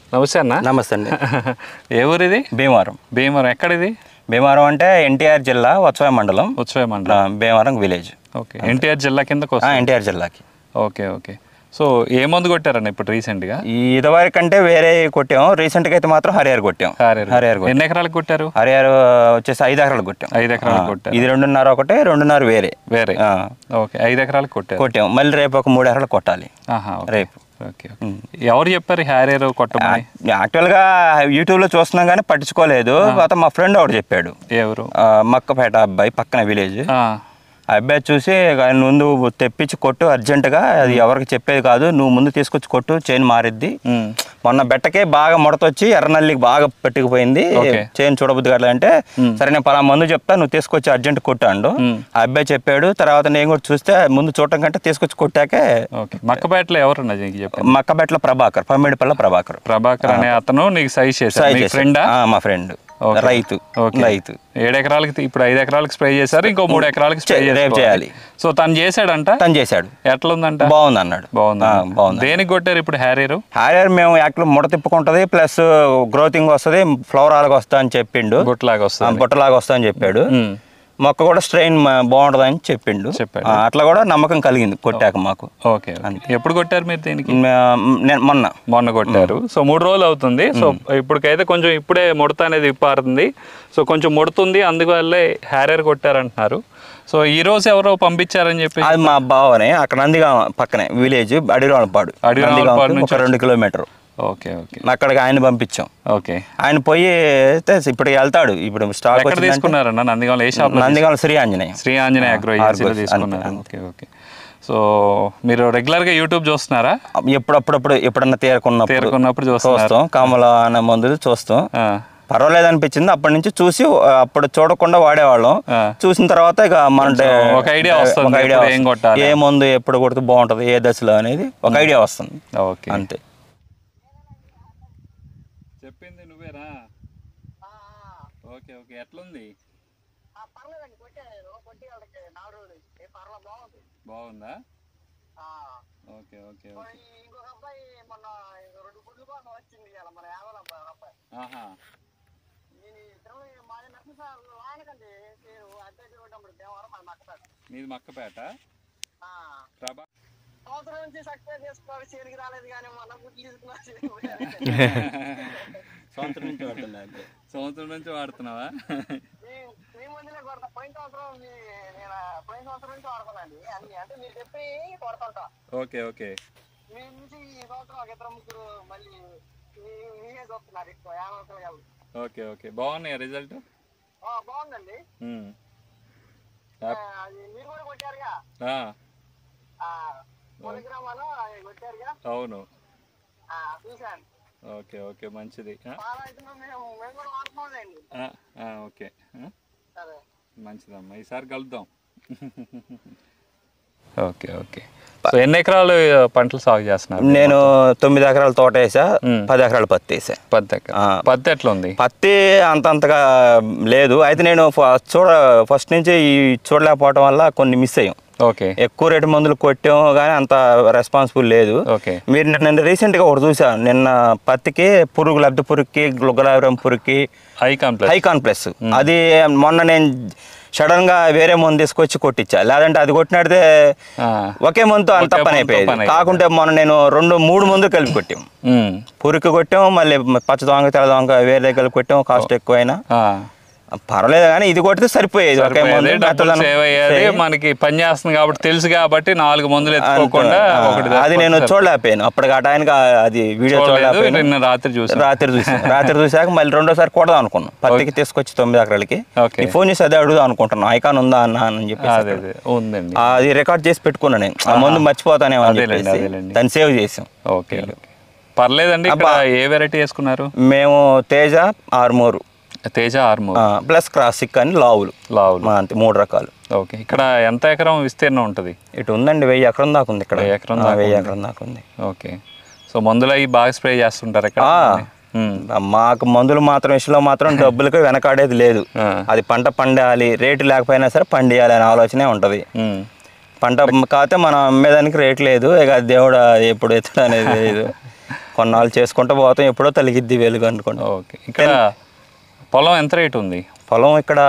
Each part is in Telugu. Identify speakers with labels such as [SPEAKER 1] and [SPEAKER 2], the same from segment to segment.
[SPEAKER 1] నమస్తే అన్న
[SPEAKER 2] నమస్తే అండి
[SPEAKER 1] ఏ ఊరిది
[SPEAKER 2] భీమవరం
[SPEAKER 1] భీమవరం ఎక్కడిది
[SPEAKER 2] భీమవరం అంటే ఎన్టీఆర్ జిల్లా వత్సవ మండలం
[SPEAKER 1] ఉత్సవ మండలం
[SPEAKER 2] ఆ, భీమవరం విలేజ్
[SPEAKER 1] ఓకే ఎన్టీఆర్ జిల్లా కిందకు
[SPEAKER 2] ఆ,
[SPEAKER 1] వస్తుంది
[SPEAKER 2] ఎన్టీఆర్ జిల్లాకి
[SPEAKER 1] ఓకే ఓకే సో ఏ మందు కొట్టారన్న ఇప్పుడు రీసెంట్గా
[SPEAKER 2] ఈ ఇదివరకు అంటే వేరే కొట్టాం రీసెంట్గా అయితే మాత్రం హరిహర్ కొట్టాం
[SPEAKER 1] హారేరు
[SPEAKER 2] హరిహర్ కొట్టాం
[SPEAKER 1] ఎన్ని ఎకరాలకు కొట్టారు
[SPEAKER 2] హరిహర్ వచ్చేసి ఐదు ఎకరాలు కొట్టాం
[SPEAKER 1] ఐదు ఎకరాలకు
[SPEAKER 2] ఆ,
[SPEAKER 1] కొట్టారు
[SPEAKER 2] ఇది రెండున్నర ఒకటే రెండున్నర వేరే
[SPEAKER 1] వేరే
[SPEAKER 2] ఆ,
[SPEAKER 1] ఓకే ఐదు ఎకరాలకు కొట్టారు
[SPEAKER 2] కొట్టాం మళ్ళీ రేపు ఒక మూడు ఎకరాలు కొట్టాలి
[SPEAKER 1] ఆహా ఓకే
[SPEAKER 2] రేపు
[SPEAKER 1] ఓకే ఓకే. ఎవరు చెప్పారు హ్యారేరు కొట్టమని
[SPEAKER 2] యాక్చువల్గా యూట్యూబ్లో చూస్తున్నాం కానీ పట్టించుకోలేదు తర్వాత మా ఫ్రెండ్ ఒకటి చెప్పాడు
[SPEAKER 1] ఎవరు
[SPEAKER 2] ఆ, మక్కపేట అబ్బాయి పక్కన విలేజ్
[SPEAKER 1] ఆ,
[SPEAKER 2] ఆ అబ్బాయి చూసి "ఇక ముందు తెప్పించి కొట్టు అర్జెంటుగా అది ఎవరికి చెప్పేది కాదు నువ్వు ముందు తీసుకొచ్చి కొట్టు చైన్ మారిద్ది
[SPEAKER 1] ఉమ్,
[SPEAKER 2] మొన్న బెట్టకే బాగా ముడతొచ్చి ఎర్రనల్లికి బాగా పెట్టుకుపోయింది
[SPEAKER 1] ఓకే.
[SPEAKER 2] చైన్ చూడబుద్ది కాదు అంటే సరే నేను పలా మందు చెప్తా నువ్వు తీసుకొచ్చి అర్జెంట్ కొట్టాడు
[SPEAKER 1] మ్మ్.
[SPEAKER 2] ఆ అబ్బాయి చెప్పాడు తర్వాత నేను కూడా చూస్తే ముందు చూడటం కంటే తీసుకొచ్చి కొట్టాకే
[SPEAKER 1] ఓకే మక్కపేటలో ఎవరు నీకు చెప్పారు
[SPEAKER 2] మక్కబెట్ల ప్రభాకర్ పమ్మిడిపల్ల ప్రభాకర్
[SPEAKER 1] ప్రభాకర్ అనే అతను నీకు సైజ్ చేశారు
[SPEAKER 2] సాయి
[SPEAKER 1] మీ
[SPEAKER 2] చేశాడు.
[SPEAKER 1] ఫ్రెండా
[SPEAKER 2] ఆ, మా ఫ్రెండ్
[SPEAKER 1] ఓకే.
[SPEAKER 2] రైతు
[SPEAKER 1] ఓకే.
[SPEAKER 2] రైతు
[SPEAKER 1] ఏడు ఎకరాలకి తీ- ఇప్పుడు ఐదు ఎకరాలకి స్ప్రే చేశారు ఇంకో మూడు ఎకరాలకి స్ప్రే
[SPEAKER 2] చే- రేపు
[SPEAKER 1] చేసుకోవాలి.
[SPEAKER 2] చేయాలి.
[SPEAKER 1] సో తను చేశాడంట
[SPEAKER 2] తను చేశాడు
[SPEAKER 1] ఎట్లుందంట
[SPEAKER 2] బాగుంది అన్నాడు
[SPEAKER 1] బాగుంది
[SPEAKER 2] ఆ, బాగుంది
[SPEAKER 1] దేనికి కొట్టారు ఇప్పుడు హ్యారీరు
[SPEAKER 2] హారియర్ మేము యాక్చువల్ ముడ తిప్పుకుంటది ప్లస్ గ్రోతింగ్ వస్తుంది ఫ్లవర్ అలాగా వస్తా అని చెప్పిండు
[SPEAKER 1] గుట్లాగా
[SPEAKER 2] ఆ,
[SPEAKER 1] వస్తుంది
[SPEAKER 2] బుట్టలాగా వస్తా అని చెప్పాడు
[SPEAKER 1] ఉమ్,
[SPEAKER 2] మొక్క కూడా స్ట్రెయిన్ బాగుంటుంది అని చెప్పిండు
[SPEAKER 1] చెప్పాడు.
[SPEAKER 2] ఆ, అట్లా కూడా నమ్మకం కలిగింది కొట్టాక మాకు
[SPEAKER 1] ఓకే ఓకే. ఎప్పుడు కొట్టారు మీరు దీనికి
[SPEAKER 2] మే- నేను మొన్న
[SPEAKER 1] మొన్న కొట్టారు సో మూడు రోజులు అవుతుంది సో ఇప్పటికైతే కొంచెం ఇప్పుడే ముడత అనేది ఇప్పారుతుంది సో కొంచెం ముడుతుంది అందువల్లే హ్యారియర్ కొట్టారంటున్నారు సో ఈ రోజు ఎవరో పంపించారని చెప్పి
[SPEAKER 2] అది మా బావనే అక్కడ నందిగా పక్కనే విలేజ్ అడిరాలపాడు
[SPEAKER 1] అడిరాలపాడు నుంచి
[SPEAKER 2] ఒక రెండు కిలోమీటర్
[SPEAKER 1] ఓకే ఓకే
[SPEAKER 2] అక్కడికి ఆయన పంపించాం
[SPEAKER 1] ఓకే
[SPEAKER 2] ఆయన పోయి అయితే ఇప్పుడు వెళ్తాడు ఇప్పుడు స్టాక్
[SPEAKER 1] ఎక్కడ
[SPEAKER 2] వచ్చిందంటే
[SPEAKER 1] తీసుకున్నారన్న నందిగాం ఏ షాప్
[SPEAKER 2] నందిగామ శ్రీ ఆంజనేయ
[SPEAKER 1] శ్రీ ఆంజనేయ అగ్రో ఏజెన్సీలో తీసుకున్నారు ఓకే ఓకే సో మీరు రెగ్యులర్గా యూట్యూబ్ చూస్తున్నారా
[SPEAKER 2] ఎప్పుడప్పుడప్పుడు ఎప్పుడన్నా తేరుకున్నప్పుడు
[SPEAKER 1] తేరుకున్నప్పుడు చూస్తున్నారు
[SPEAKER 2] చూస్తాం కమల అనే మందులు చూస్తాం
[SPEAKER 1] ఆ,
[SPEAKER 2] పర్వాలేదు అనిపించింది అప్పటి నుంచి చూసి ఆ, అప్పుడు చూడకుండా వాడేవాళ్ళం
[SPEAKER 1] ఆ.
[SPEAKER 2] చూసిన తర్వాత ఇక మన
[SPEAKER 1] ఒక idea వస్తుంది,
[SPEAKER 2] ఒక idea
[SPEAKER 1] ఎప్పుడు ఏం
[SPEAKER 2] వస్తుంది.
[SPEAKER 1] కొట్టాలి.
[SPEAKER 2] ఏ మందు ఎప్పుడు కొడితే బాగుంటుంది ఏ దశలో అనేది ఒక ఐడియా వస్తుంది
[SPEAKER 1] ఓకే
[SPEAKER 2] అంతే
[SPEAKER 1] చెప్పింది నువ్వేరా ఓకే ఓకే ఎట్లుంది బాగుందా ఓకే ఓకే ఓకే
[SPEAKER 3] ఇంకొక అబ్బాయి మొన్న రెండు గుడ్లు కోసం వచ్చింది ఇవాళ మన యాభై అబ్బాయి ఒక అబ్బాయి
[SPEAKER 1] ఆహా
[SPEAKER 3] నేను ఇద్దరు మా నచ్చిన సార్ ఆయనకండి పేరు అద్దెకి ఉన్నప్పుడు దేవరం మన మక్కపేట
[SPEAKER 1] మీది మక్కపేట
[SPEAKER 3] ఆ,
[SPEAKER 1] ప్రభా
[SPEAKER 3] సంవత్సరం నుంచి సక్సెస్ చేసుకోవాలి చేనికి రాలేదు కానీ మన గుడ్లు తీసుకున్నా
[SPEAKER 2] సంవత్సరం నుంచి వాడుతున్నా
[SPEAKER 1] సంవత్సరం నుంచి వాడుతున్నావా
[SPEAKER 3] మీ ముందులే కొడతా పోయిన సంవత్సరం మీ నేను పోయిన సంవత్సరం నుంచి వాడుతున్నాండి అన్ని అంటే మీరు చెప్పి కొడతా
[SPEAKER 1] ఓకే ఓకే
[SPEAKER 3] మీ నుంచి ఈ సంవత్సరం ఒక ఇద్దరు ముగ్గురు మళ్ళీ మీ- మీరే చూస్తున్నారు ఎక్కువ యాభై రూపాయలు
[SPEAKER 1] ఓకే ఓకే బాగున్నాయి రిజల్ట్
[SPEAKER 3] ఆ, బాగుందండి ఆ, అది మీరు కూడా కొట్టారుగా ఆ, మూడు గ్రామాలు అవి కొట్టారుగా
[SPEAKER 1] అవును
[SPEAKER 3] ఆ, చూశాను
[SPEAKER 1] ఓకే ఓకే మంచిది ఆ,
[SPEAKER 3] చాలా అయితే మేము మేము కూడా వాడుతున్నాండి
[SPEAKER 1] ఆ, ఆ, ఓకే ఆ,
[SPEAKER 3] సరే
[SPEAKER 1] మంచిదమ్మా ఈసారి కలుద్దాం ఓకే ఓకే సో ఎన్ని ఎకరాలు పంటలు సాగు చేస్తున్నారు
[SPEAKER 2] నేను తొమ్మిది ఎకరాల తోట వేసా
[SPEAKER 1] మ్.
[SPEAKER 2] పది ఎకరాల పత్తి వేసా
[SPEAKER 1] పత్తి ఎకరా
[SPEAKER 2] ఆ.
[SPEAKER 1] పత్తి ఎట్లా ఉంది
[SPEAKER 2] పత్తి అంతంతగా లేదు అయితే నేను ఫ- చూడ ఫస్ట్ నుంచి ఈ చూడలేకపోవడం వల్ల కొన్ని మిస్ అయ్యాం
[SPEAKER 1] ఓకే
[SPEAKER 2] ఎక్కువ రేటు మందులు కొట్టాం కానీ అంత రెస్పాన్సిబుల్ లేదు
[SPEAKER 1] ఓకే
[SPEAKER 2] మీరు నిన్న రీసెంట్గా ఒకటి చూసాను నిన్న పత్తికి పురుగు లబ్ధి పురుగుకి గులాబరం పురుగుకి
[SPEAKER 1] హై కాంప్లెక్స్
[SPEAKER 2] హైకాన్ ప్లస్ అది మొన్న నేను సడన్ గా వేరే మందు తీసుకొచ్చి కొట్టించా లేదంటే అది కొట్టినడితే ఒకే మందుతో అంత
[SPEAKER 1] ఒకే
[SPEAKER 2] పని
[SPEAKER 1] మందుతో
[SPEAKER 2] అయిపోయేది
[SPEAKER 1] పని అయిపోయేది.
[SPEAKER 2] కాకుంటే మొన్న నేను రెండు మూడు మందులు కలిపి కొట్టాం పురికి కొట్టాం మళ్ళీ పచ్చ దొంగ తెల్ల దొంగ వేరే కలిపి కొట్టాం కాస్ట్ ఎక్కువైనా పర్వాలేదు కానీ ఇది కొడితే సరిపోయేది ఒకే మందు
[SPEAKER 1] డబ్బులు
[SPEAKER 2] మెత్తదనం
[SPEAKER 1] సేవ్ అయ్యేది
[SPEAKER 2] సేవ్.
[SPEAKER 1] మనకి పని చేస్తుంది కాబట్టి తెలుసు కాబట్టి నాలుగు మందులు ఎత్తుకోకుండా
[SPEAKER 2] అంతే.
[SPEAKER 1] ఒకటి
[SPEAKER 2] ఆ, అది నేను చూడలేకపోయాను అప్పటికి ఆ టైంకి ఆ- అది వీడియో
[SPEAKER 1] చూడలేదు
[SPEAKER 2] చూడలేకపోయాను
[SPEAKER 1] నిన్న రాత్రి చూసాను
[SPEAKER 2] రాత్రి చూసాను రాత్రి చూసాక మళ్ళీ రెండోసారి కొడదాం అనుకున్నాం పత్తికి తీసుకొచ్చి తొమ్మిది ఎకరాలకి
[SPEAKER 1] ఓకే.
[SPEAKER 2] ఈ ఫోన్ చేసి అదే అడుగుదాం అనుకుంటున్నాను ఐకాన్ ఉందా అన్న అని చెప్పి
[SPEAKER 1] అదే అదే ఉందండి
[SPEAKER 2] అది రికార్డ్ చేసి పెట్టుకున్నాను నేను ఆ ముందు మర్చిపోతానేమో అని
[SPEAKER 1] అదేలేండి,
[SPEAKER 2] చెప్పేసి
[SPEAKER 1] అదేలేండి.
[SPEAKER 2] దాన్ని సేవ్ చేసాం
[SPEAKER 1] ఓకే ఓకే పర్లేదండి ఇక్కడ ఏ వెరైటీ వేసుకున్నారు
[SPEAKER 2] మేము తేజ ఆర్మూరు
[SPEAKER 1] తేజ ఆర్మూర్
[SPEAKER 2] ప్లస్ క్రాసిక్ అని లావులు
[SPEAKER 1] లావులు
[SPEAKER 2] మా అంతే మూడు రకాలు
[SPEAKER 1] ఓకే ఇక్కడ ఎంత ఎకరం విస్తీర్ణం ఉంటుంది
[SPEAKER 2] ఇటు ఉందండి వెయ్యి ఎకరం దాకా ఉంది ఇక్కడ
[SPEAKER 1] వెయ్యి ఎకరం
[SPEAKER 2] ఆ,
[SPEAKER 1] దాకా
[SPEAKER 2] వెయ్యి
[SPEAKER 1] ఉంది.
[SPEAKER 2] ఎకరం దాకా ఉంది
[SPEAKER 1] ఓకే సో మందులు అవి బాగా స్ప్రే చేస్తుంటారు ఇక్కడ
[SPEAKER 2] ఆ.
[SPEAKER 1] ఉమ్.
[SPEAKER 2] మాకు మందులు మాత్రం విషయంలో మాత్రం డబ్బులకి వెనకాడేది లేదు
[SPEAKER 1] ఆ.
[SPEAKER 2] అది పంట పండాలి రేటు లేకపోయినా సరే పండియాలి అనే ఆలోచనే ఉంటుంది
[SPEAKER 1] ఉమ్.
[SPEAKER 2] పంట కాకపోతే మనం అమ్మేదానికి రేట్ లేదు ఇక దేవుడు ఎప్పుడు ఎత్తాడు అనేది లేదు కొన్నాళ్ళు చేసుకుంటూ పోతాం ఎప్పుడో తలిగిద్ది వెలుగు అనుకోండి
[SPEAKER 1] ఓకే ఇక్కడ పొలం ఎంత రేట్ ఉంది
[SPEAKER 2] పొలం ఇక్కడ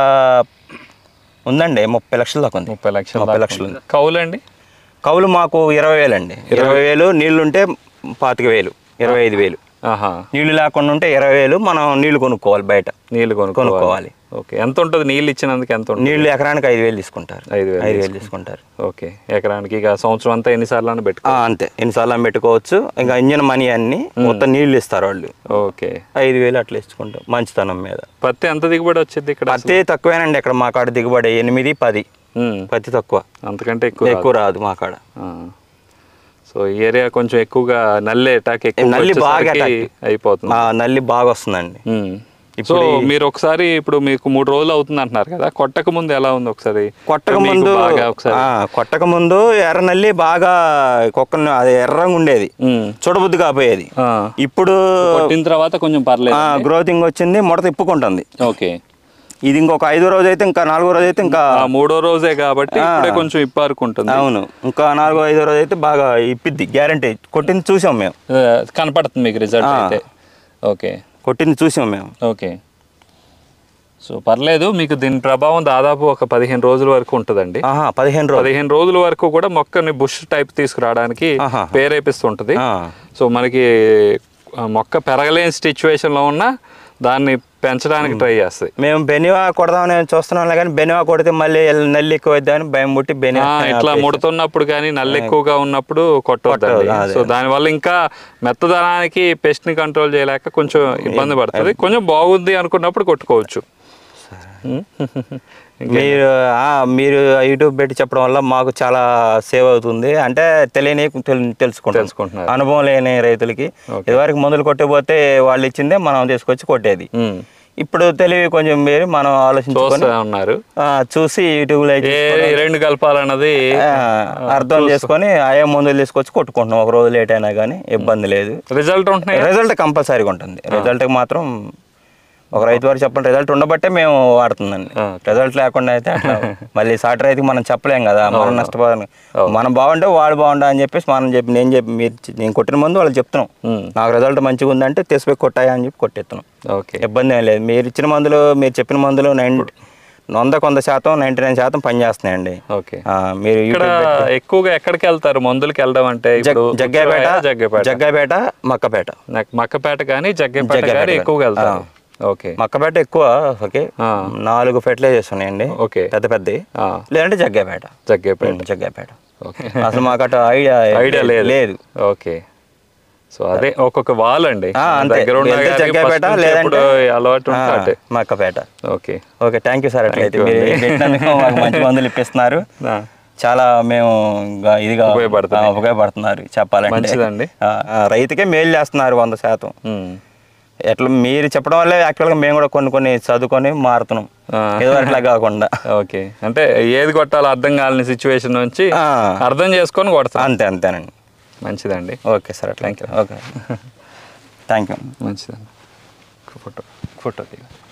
[SPEAKER 2] ఉందండి ముప్పై లక్షల దాకా ఉంది
[SPEAKER 1] ముప్పై లక్షలు
[SPEAKER 2] ముప్పై
[SPEAKER 1] దాకా
[SPEAKER 2] లక్షలు
[SPEAKER 1] ఉంది. కౌలండి
[SPEAKER 2] కౌలు మాకు ఇరవై వేలు అండి ఇరవై వేలు నీళ్లు ఉంటే పాతిక వేలు ఇరవై ఐదు వేలు
[SPEAKER 1] ఆహా
[SPEAKER 2] నీళ్లు లేకుండా ఉంటే ఇరవై వేలు మనం నీళ్లు కొనుక్కోవాలి బయట
[SPEAKER 1] నీళ్ళు కొనుక్కోవాలి
[SPEAKER 2] కొనుక్కోవాలి.
[SPEAKER 1] ఓకే ఎంత ఉంటుంది నీళ్ళు ఇచ్చినందుకు ఎంత ఉంటుంది
[SPEAKER 2] నీళ్లు ఎకరానికి ఐదు వేలు తీసుకుంటారు
[SPEAKER 1] ఐదు వేలు
[SPEAKER 2] ఐదు వేలు తీసుకుంటారు
[SPEAKER 1] ఓకే ఎకరానికి ఇక సంవత్సరం అంతా ఎన్నిసార్లు అని పెట్టుకో
[SPEAKER 2] ఆ, అంతే ఎన్నిసార్లు అని పెట్టుకోవచ్చు ఇంకా ఇంజన్ మనీ అన్ని మొత్తం నీళ్లు ఇస్తారు వాళ్ళు
[SPEAKER 1] ఓకే
[SPEAKER 2] ఐదు వేలు అట్లా ఇచ్చుకుంటాం మంచితనం మీద
[SPEAKER 1] పత్తి ఎంత దిగుబడి వచ్చింది ఇక్కడ
[SPEAKER 2] పత్తి తక్కువేనండి ఇక్కడ మా కాడ దిగుబడి ఎనిమిది పది
[SPEAKER 1] ఉమ్,
[SPEAKER 2] పత్తి తక్కువ
[SPEAKER 1] అంతకంటే ఎక్కువ
[SPEAKER 2] ఎక్కువ రాదు మా కాడ
[SPEAKER 1] ఆ. సో ఈ ఏరియా కొంచెం ఎక్కువగా నల్లి అటాక్ ఎక్కువ
[SPEAKER 2] నల్లి బాగా
[SPEAKER 1] వచ్చేసరికి
[SPEAKER 2] attack.
[SPEAKER 1] అయిపోతుంది
[SPEAKER 2] మా నల్లి బాగా వస్తుందండి
[SPEAKER 1] ఉమ్. సో మీరు ఒకసారి ఇప్పుడు మీకు మూడు రోజులు అవుతుంది అంటున్నారు కదా కొట్టక ముందు ఎలా ఉంది ఒకసారి
[SPEAKER 2] కొట్టక
[SPEAKER 1] మీకు
[SPEAKER 2] ముందు
[SPEAKER 1] బాగా ఒకసారి
[SPEAKER 2] ఆ, కొట్టక ముందు ఎర్ర నల్లి బాగా కుక్క అది ఎర్రంగా ఉండేది
[SPEAKER 1] ఉమ్.
[SPEAKER 2] చూడబుద్ధి కాపోయేది
[SPEAKER 1] ఆ.
[SPEAKER 2] ఇప్పుడు
[SPEAKER 1] కొట్టిన తర్వాత కొంచెం పర్లేదు
[SPEAKER 2] గ్రోతింగ్ వచ్చింది ముడత ఇప్పుకుంటుంది
[SPEAKER 1] ఓకే
[SPEAKER 2] ఇది ఇంకొక ఐదో రోజు అయితే ఇంకా నాలుగో రోజు అయితే ఇంకా
[SPEAKER 1] ఆ మూడో రోజే కాబట్టి ఇప్పుడే కొంచెం ఇప్పారుకుంటుంది
[SPEAKER 2] అవును ఇంకా నాలుగో ఐదో రోజు అయితే బాగా ఇప్పిద్ది గ్యారంటీ కొట్టింది చూసాం మేము
[SPEAKER 1] ఆ, కనపడుతుంది మీకు రిజల్ట్ అయితే ఓకే
[SPEAKER 2] కొట్టింది చూసాం మేము
[SPEAKER 1] ఓకే సో పర్లేదు మీకు దీని ప్రభావం దాదాపు ఒక పదిహేను రోజుల వరకు ఉంటుందండి
[SPEAKER 2] ఆహా పదిహేను రోజులు
[SPEAKER 1] పదిహేను రోజుల వరకు కూడా మొక్కని బుష్ టైప్ తీసుకురావడానికి
[SPEAKER 2] ఆహా.
[SPEAKER 1] పేరేపిస్తుంటుంది
[SPEAKER 2] ఆ.
[SPEAKER 1] సో మనకి ఆ, మొక్క పెరగలేని సిచ్యువేషన్లో ఉన్నా దాన్ని పెంచడానికి ట్రై చేస్తుంది
[SPEAKER 2] మేము బెనివా కొడదామని చూస్తున్నాం కానీ బెనివా కొడితే మళ్ళీ నల్లి ఎక్కువ అని భయం పుట్టి
[SPEAKER 1] ఆ,
[SPEAKER 2] బెనివా
[SPEAKER 1] ఇట్లా ముడుతున్నప్పుడు కానీ నల్లి ఎక్కువగా ఉన్నప్పుడు కొట్టవద్దండి
[SPEAKER 2] కొట్టవద్దు, అదే.
[SPEAKER 1] సో దానివల్ల ఇంకా మెత్తదనానికి పెస్ట్ ని కంట్రోల్ చేయలేక కొంచెం ఇబ్బంది పడుతుంది కొంచెం బాగుంది అనుకున్నప్పుడు కొట్టుకోవచ్చు ఉం?
[SPEAKER 2] మీరు ఆ, మీరు యూట్యూబ్ పెట్టి చెప్పడం వల్ల మాకు చాలా సేవ్ అవుతుంది అంటే తెలియని తెల్- తెలుసుకుంటాం
[SPEAKER 1] తెలుసుకుంటున్నారు.
[SPEAKER 2] అనుభవం లేని రైతులకి ఇదివరకు మందులు కొట్టకపోతే వాళ్ళు ఇచ్చిందే మనం తీసుకొచ్చి కొట్టేది
[SPEAKER 1] ఉం.
[SPEAKER 2] ఇప్పుడు తెలివి కొంచెం మీరు మనం ఆలోచించుకొని
[SPEAKER 1] చూస్తా ఉన్నారు
[SPEAKER 2] ఆ, చూసి యూట్యూబ్లో
[SPEAKER 1] ఏ ఈ రెండు కలపాలన్నది
[SPEAKER 2] ఆ, అర్థం చేసుకొని ఆయా మందులు తీసుకొచ్చి కొట్టుకుంటున్నాం ఒక రోజు లేట్ అయినా కానీ ఇబ్బంది లేదు
[SPEAKER 1] రిజల్ట్ ఉంటున్నాయి
[SPEAKER 2] రిజల్ట్ కంపల్సరీగా ఉంటుంది రిజల్ట్కి మాత్రం ఒక రైతు వారు చెప్పండి రిజల్ట్ ఉండబట్టే మేము వాడుతుందండి
[SPEAKER 1] ఆ.
[SPEAKER 2] రిజల్ట్ లేకుండా అయితే అట్లా మళ్ళీ సాటి రైతుకి మనం చెప్పలేం కదా మనం నష్టపోదాం మనం బాగుంటే వాడు బాగుండా అని చెప్పేసి మనం చెప్పి నేను చెప్పి మీరు చి- నేను కొట్టిన ముందు వాళ్ళకి చెప్తున్నాం
[SPEAKER 1] ఉం.
[SPEAKER 2] నాకు రిజల్ట్ మంచిగా ఉందంటే తెసిపోయి కొట్టాయా అని చెప్పి కొట్టేస్తున్నాం
[SPEAKER 1] ఓకే
[SPEAKER 2] ఇబ్బంది ఏం లేదు మీరు ఇచ్చిన మందులు మీరు చెప్పిన మందులు నైన్ వంద కొంత శాతం నైంటీ నైన్ శాతం పనిచేస్తున్నాయండి
[SPEAKER 1] ఓకే
[SPEAKER 2] ఆ, మీరు
[SPEAKER 1] ఇక్కడ
[SPEAKER 2] యూట్యూబ్
[SPEAKER 1] ఎక్కువగా ఎక్కడికి వెళ్తారు మందులకి వెళ్ళడం అంటే ఇప్పుడు
[SPEAKER 2] జగ్గాపేట
[SPEAKER 1] ఉత్తరాయ, జగ్గపేట
[SPEAKER 2] జగ్గాపేట మక్కపేట
[SPEAKER 1] నాకు మక్కపేట కానీ జగ్గపేట
[SPEAKER 2] జగ్గపేట
[SPEAKER 1] కానీ ఎక్కువగా వెళ్తారు
[SPEAKER 2] ఆ.
[SPEAKER 1] ఓకే
[SPEAKER 2] మక్కపేట ఎక్కువ ఓకే
[SPEAKER 1] ఆ.
[SPEAKER 2] నాలుగు ఫెర్టిలైజర్స్ ఉన్నాయండి
[SPEAKER 1] ఓకే.
[SPEAKER 2] పెద్ద పెద్దవి
[SPEAKER 1] ఆ.
[SPEAKER 2] లేదంటే జగ్గాపేట
[SPEAKER 1] జగ్గపేట
[SPEAKER 2] ఉమ్, జగ్గాపేట
[SPEAKER 1] ఓకే
[SPEAKER 2] అసలు మాకు అటు ఐడియా
[SPEAKER 1] ఐడియా లేదు
[SPEAKER 2] లేదు
[SPEAKER 1] ఓకే సో అదే ఒక్కొక్క వాల్ అండి
[SPEAKER 2] ఆ,
[SPEAKER 1] మన
[SPEAKER 2] అంతే
[SPEAKER 1] దగ్గర ఉన్న
[SPEAKER 2] వెళ్తే
[SPEAKER 1] గారికి
[SPEAKER 2] జగ్గాపేట
[SPEAKER 1] first నుంచి
[SPEAKER 2] లేదంటే
[SPEAKER 1] ఎప్పుడు అలవాటు ఉంటే
[SPEAKER 2] ఆ,
[SPEAKER 1] అటే
[SPEAKER 2] Makkapeta
[SPEAKER 1] okay
[SPEAKER 2] okay thank you sir అట్లయితే
[SPEAKER 1] you
[SPEAKER 2] మీరు
[SPEAKER 1] అండి.
[SPEAKER 2] పెట్టినందుకు మాకు మంచి మందులు ఇప్పిస్తున్నారు
[SPEAKER 1] ఆ,
[SPEAKER 2] చాలా మేము ఇంకా ఇదిగా
[SPEAKER 1] ఉపయోగపడుతున్నాయి.
[SPEAKER 2] ఆ, ఉపయోగపడుతున్నారు చెప్పాలంటే
[SPEAKER 1] మంచిదండి.
[SPEAKER 2] ఆ, ఆ, రైతుకే మేలు చేస్తున్నారు వంద శాతం
[SPEAKER 1] ఉమ్.
[SPEAKER 2] ఎట్లా మీరు చెప్పడం వల్లే యాక్చువల్గా మేము కూడా కొన్ని కొన్ని చదువుకొని మారుతున్నాం
[SPEAKER 1] ఆ.
[SPEAKER 2] ఏదో అట్లా కాకుండా
[SPEAKER 1] ఓకే అంటే ఏది కొట్టాలో అర్థం కాలని సిచ్యువేషన్ నుంచి
[SPEAKER 2] ఆ.
[SPEAKER 1] అర్థం చేసుకొని కొడతాం
[SPEAKER 2] అంతే అంతేనండి
[SPEAKER 1] మంచిదండి
[SPEAKER 2] okay sir thank you okay thank you
[SPEAKER 1] మంచిదండి ఫోటో ఫోటో తీయ